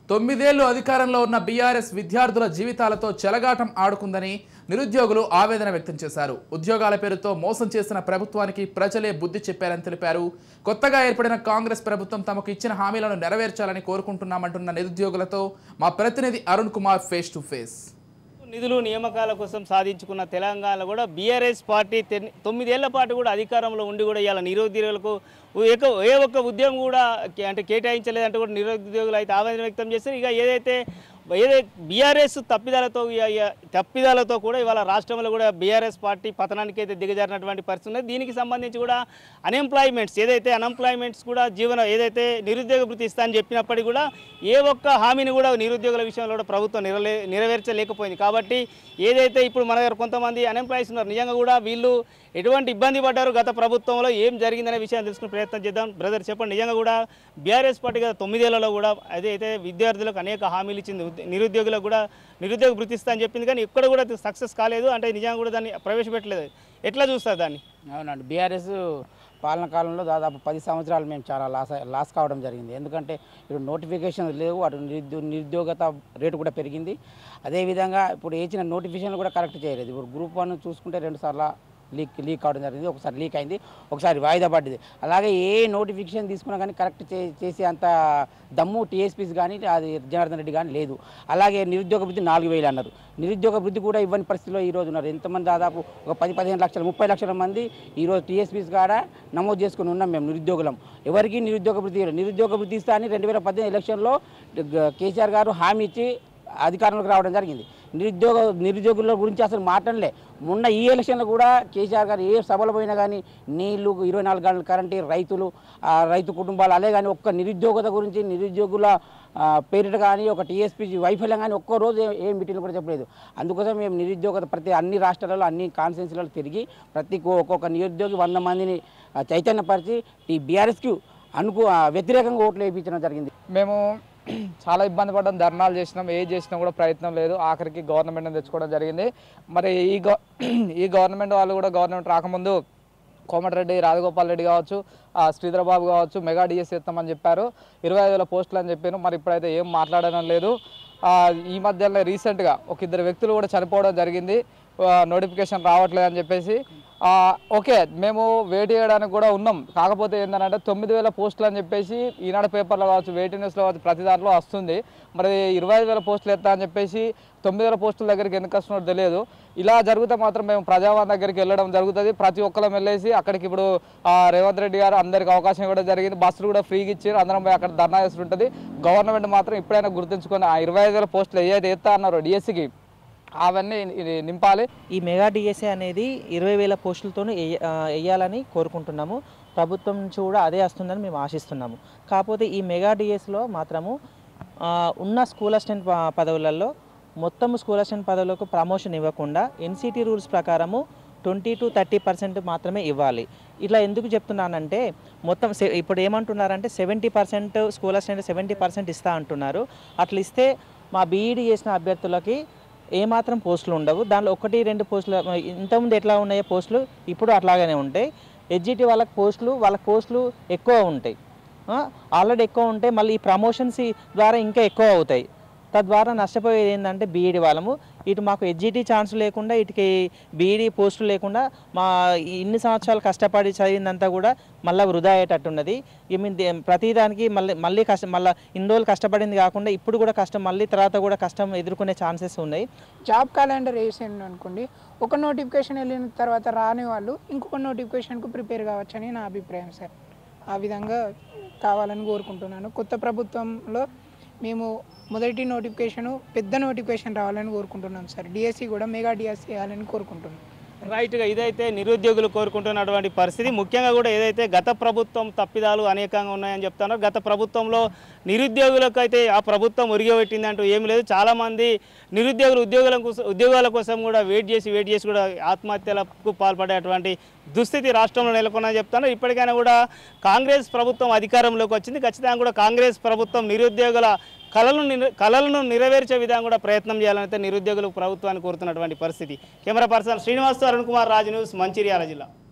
తొమ్మిదేళ్లు అధికారంలో ఉన్న బీఆర్ఎస్ విద్యార్థుల జీవితాలతో చెలగాటం ఆడుకుందని నిరుద్యోగులు ఆవేదన వ్యక్తం చేశారు ఉద్యోగాల పేరుతో మోసం చేసిన ప్రభుత్వానికి ప్రజలే బుద్ధి చెప్పారని తెలిపారు కొత్తగా ఏర్పడిన కాంగ్రెస్ ప్రభుత్వం తమకు ఇచ్చిన హామీలను నెరవేర్చాలని కోరుకుంటున్నామంటున్న నిరుద్యోగులతో మా ప్రతినిధి Arun Kumar face to face నిధులు నియామకాల కోసం సాధించుకున్న తెలంగాణలో కూడా బీఆర్ఎస్ పార్టీ తెన్- తొమ్మిదేళ్ల పాటు కూడా అధికారంలో ఉండి కూడా ఇవాళ నిరుద్యోగులకు ఏక ఏ ఒక్క ఉద్యోగం కూడా కే- అంటే కేటాయించలేదంటే కూడా నిరుద్యోగులు అయితే ఆవేదన వ్యక్తం చేస్తారు ఇక ఏదైతే ఏదైతే బీఆర్ఎస్ తప్పిదాలతో ఇయ- ఇయ- తప్పిదాలతో కూడా ఇవాళ రాష్ట్రంలో కూడా బీఆర్ఎస్ పార్టీ పతనానికి అయితే దిగజారినటువంటి పరిస్థితి ఉంది దీనికి సంబంధించి కూడా అన్ఎంప్లాయ్మెంట్స్ ఏదైతే అన్ఎంప్లాయ్మెంట్స్ కూడా జీవన ఏదైతే నిరుద్యోగ వృత్తి ఇస్తా అని చెప్పినప్పటికీ కూడా ఏ ఒక్క హామీని కూడా నిరుద్యోగుల విషయంలో కూడా ప్రభుత్వం నెరవే నెరవేర్చలేకపోయింది కాబట్టి ఏదైతే ఇప్పుడు మన దగ్గర కొంతమంది అన్ఎంప్లాయీస్ ఉన్నారు నిజంగా కూడా వీళ్ళు ఎటువంటి ఇబ్బంది పడ్డారు గత ప్రభుత్వంలో ఏం జరిగిందనే విషయాన్ని తెలుసుకునే ప్రయత్నం చేద్దాం బ్రదర్ చెప్పండి నిజంగా కూడా బీఆర్ఎస్ పార్టీ గత తొమ్మిదేళ్లలో కూడా అదైతే విద్యార్థులకు అనేక హామీలు ఇచ్చింది ఉద్య- నిరుద్యోగులకు కూడా నిరుద్యోగ వృత్తి ఇస్తా అని చెప్పింది కానీ ఇక్కడ కూడా సక్సెస్ కాలేదు అంటే నిజంగా కూడా దాన్ని ప్రవేశపెట్టలేదు ఎట్లా చూస్తారు దాన్ని అవునండి బీఆర్ఎస్ పాలన కాలంలో దాదాపు పది సంవత్సరాలు మేము చాలా లాస్ లాస్ కావడం జరిగింది ఎందుకంటే ఇప్పుడు నోటిఫికేషన్ లేవు అటు నిరుద్యో నిరుద్యోగత రేటు కూడా పెరిగింది అదేవిధంగా ఇప్పుడు ఇచ్చిన నోటిఫికేషన్ కూడా కరెక్ట్ చేయలేదు ఇప్పుడు గ్రూప్ వన్ చూసుకుంటే రెండు సార్లు లీక్ లీక్ కావడం జరిగింది ఒకసారి లీక్ అయింది ఒకసారి వాయిదా పడ్డది అలాగే ఏ నోటిఫికేషన్ తీసుకున్నా కానీ కరెక్ట్ చే చేసే అంత దమ్ము టీఎస్పీస్ కానీ అది జనార్దన్ రెడ్డి కానీ లేదు అలాగే నిరుద్యోగ వృద్ధి నాలుగు వేలు అన్నారు నిరుద్యోగ వృద్ధి కూడా ఇవ్వని పరిస్థితిలో ఈ రోజు ఉన్నారు ఎంతమంది దాదాపు ఒక పది పదిహేను లక్షలు ముప్పై లక్షల మంది ఈరోజు టీఎస్పీస్ కాడ నమోదు చేసుకుని ఉన్నాం మేము నిరుద్యోగులం ఎవరికి నిరుద్యోగ వృద్ధి ఇవ్వలేదు. నిరుద్యోగ వృద్ధి ఇస్తా అని రెండు వేల పద్దెనిమిది ఎలక్షన్లో గ- కేసీఆర్ గారు హామీ ఇచ్చి అధికారంలోకి రావడం జరిగింది నిరుద్యోగ నిరుద్యోగుల గురించి అసలు మాట్లాడలే మొన్న ఈ ఎలక్షన్లో కూడా కేసీఆర్ గారు ఏ సభలు పోయినా కానీ నీళ్లు ఇరవై నాలుగు గంటల కరెంటు రైతులు ఆ రైతు కుటుంబాలు అలే కానీ ఒక్క నిరుద్యోగత గురించి నిరుద్యోగుల ఆ, పేరిట కానీ ఒక టీఎస్పీ వైఫల్యం కానీ ఒక్క రోజు ఏ- ఏ మీటింగ్ కూడా చెప్పలేదు అందుకోసం మేము నిరుద్యోగత ప్రతి అన్ని రాష్ట్రాలలో అన్ని కాన్స్టిట్యూన్సీలలో తిరిగి ప్రతి ఒ- ఒక్కొక్క నిరుద్యోగి వంద మందిని ఆ, చైతన్యపరిచి ఈ బీఆర్ఎస్కి అనుకు ఆ, వ్యతిరేకంగా ఓట్లు వేయించడం జరిగింది మేము చాలా ఇబ్బంది పడ్డాం ధర్నాలు చేసినాం ఏ చేసినా కూడా ప్రయత్నం లేదు ఆఖరికి గవర్నమెంట్ తెచ్చుకోవడం జరిగింది మరి ఈ గవ ఈ గవర్నమెంట్ వాళ్ళు కూడా గవర్నమెంట్ రాకముందు కోమటిరెడ్డి రాజగోపాల్ రెడ్డి కావచ్చు ఆ శ్రీధర్ బాబు కావచ్చు మెగా డిఎస్ ఇస్తామని చెప్పారు ఇరవై ఐదు వేల పోస్టులు అని చెప్పారు మరి ఇప్పుడైతే ఏం మాట్లాడడం లేదు ఆ, ఈ మధ్యలో రీసెంట్గా ఒక ఇద్దరు వ్యక్తులు కూడా చనిపోవడం జరిగింది నోటిఫికేషన్ రావట్లేదు అని చెప్పేసి ఆ, ఓకే మేము వెయిట్ చేయడానికి కూడా ఉన్నాం కాకపోతే ఏంటంటే తొమ్మిది వేల పోస్టులు అని చెప్పేసి ఈనాడు పేపర్లో కావచ్చు వెయిటింగ్ న్యూస్లో కావచ్చు ప్రతి దాంట్లో వస్తుంది మరి ఇరవై ఐదు వేల పోస్టులు ఎత్తా అని చెప్పేసి తొమ్మిది వేల పోస్టుల దగ్గరికి ఎందుకు వస్తున్నారో తెలియదు ఇలా జరిగితే మాత్రం మేము ప్రజావాణి దగ్గరికి వెళ్ళడం జరుగుతుంది ప్రతి ఒక్కరం వెళ్ళేసి అక్కడికి ఇప్పుడు ఆ, రేవంత్ రెడ్డి గారు అందరికి అవకాశం ఇవ్వడం జరిగింది బస్సులు కూడా ఫ్రీగా ఇచ్చారు అందరం పోయి అక్కడ ధర్నా చేస్తుంటుంది గవర్నమెంట్ మాత్రం ఇప్పుడైనా గుర్తుంచుకొని ఆ ఇరవై ఐదు వేల పోస్టులు ఏదైతే ఎత్తా అన్నారో డిఎస్సికి అవన్నీ ఇది నింపాలి ఈ మెగా డిఎస్ఏ అనేది ఇరవై వేల పోస్టులతో వేయాలని కోరుకుంటున్నాము ప్రభుత్వం నుంచి కూడా అదే వస్తుందని మేము ఆశిస్తున్నాము కాకపోతే ఈ మెగా డిఎస్లో మాత్రము ఆ, ఉన్న స్కూల్ అసిస్టెంట్ ప- పదవులలో మొత్తం స్కూల్ అసిస్టెంట్ పదవులకు ప్రమోషన్ ఇవ్వకుండా ఎన్సిటీ రూల్స్ ప్రకారము ట్వంటీ టు థర్టీ పర్సెంట్ మాత్రమే ఇవ్వాలి ఇట్లా ఎందుకు చెప్తున్నానంటే మొత్తం సె- ఇప్పుడు ఏమంటున్నారంటే seventy percent school assistant seventy percent ఇస్తా అంటున్నారు అట్లా ఇస్తే మా బీఈడి చేసిన అభ్యర్థులకి ఏమాత్రం పోస్టులు ఉండవు దానిలో ఒకటి రెండు పోస్టులు ఇంతకుముందు ఎట్లా ఉన్నాయో పోస్టులు ఇప్పుడు అట్లాగనే ఉంటాయి ఎడ్జిటి వాళ్ళకి పోస్టులు వాళ్ళ పోస్టులు ఎక్కువ ఉంటాయి ఆల్రెడీ ఎక్కువ ఉంటే మళ్ళీ ఈ ప్రమోషన్స్ ద్వారా ఇంకా ఎక్కువ అవుతాయి తద్వారా నష్టపోయేది ఏంటంటే బీఈడి వాళ్ళము ఇటు మాకు ఎడ్జిటి ఛాన్స్ లేకుండా ఇటుకి బీఈడి పోస్టులు లేకుండా మా ఈ ఇన్ని సంవత్సరాలు కష్టపడి చదివిందంతా కూడా మళ్ళీ వృధా అయ్యేటట్టున్నది ఈ మీన్ దే- ప్రతిదానికి మళ్ళీ మళ్ళీ కష్టం మళ్ళీ ఇన్ని రోజులు కష్టపడింది కాకుండా ఇప్పుడు కూడా కష్టం మళ్ళీ తర్వాత కూడా కష్టం ఎదుర్కొనే ఛాన్సెస్ ఉన్నాయి జాబ్ క్యాలెండర్ వేసిండు అనుకోండి ఒక నోటిఫికేషన్ వెళ్ళిన తర్వాత రాని వాళ్ళు ఇంకొక నోటిఫికేషన్కు ప్రిపేర్ కావచ్చని నా అభిప్రాయం సార్ ఆ విధంగా కావాలని కోరుకుంటున్నాను కొత్త ప్రభుత్వంలో మేము మొదటి నోటిఫికేషను పెద్ద నోటిఫికేషన్ రావాలని కోరుకుంటున్నాం సార్ డిఎస్సి కూడా మెగా డిఎస్సి వేయాలని కోరుకుంటున్నాం రైట్గా ఇదైతే నిరుద్యోగులు కోరుకుంటున్నటువంటి పరిస్థితి ముఖ్యంగా కూడా ఏదైతే గత ప్రభుత్వం తప్పిదాలు అనేకంగా ఉన్నాయని చెప్తున్నారు గత ప్రభుత్వంలో నిరుద్యోగులకు అయితే ఆ ప్రభుత్వం ఉరిగబెట్టింది అంటూ ఏమీ లేదు చాలామంది నిరుద్యోగులు ఉద్యోగుల కోసం ఉద్యోగాల కోసం కూడా వెయిట్ చేసి వెయిట్ చేసి కూడా ఆత్మహత్యలకు పాల్పడేటువంటి దుస్థితి రాష్ట్రంలో నెలకొందని చెప్తున్నారు ఇప్పటికైనా కూడా కాంగ్రెస్ ప్రభుత్వం అధికారంలోకి వచ్చింది ఖచ్చితంగా కూడా కాంగ్రెస్ ప్రభుత్వం నిరుద్యోగుల కళలను నిర- కళలను నెరవేర్చే విధంగా కూడా ప్రయత్నం చేయాలని అయితే నిరుద్యోగులు ప్రభుత్వాన్ని కోరుతున్నటువంటి పరిస్థితి camera person Srinivas Arun Kumar Raju news Mancherial జిల్లా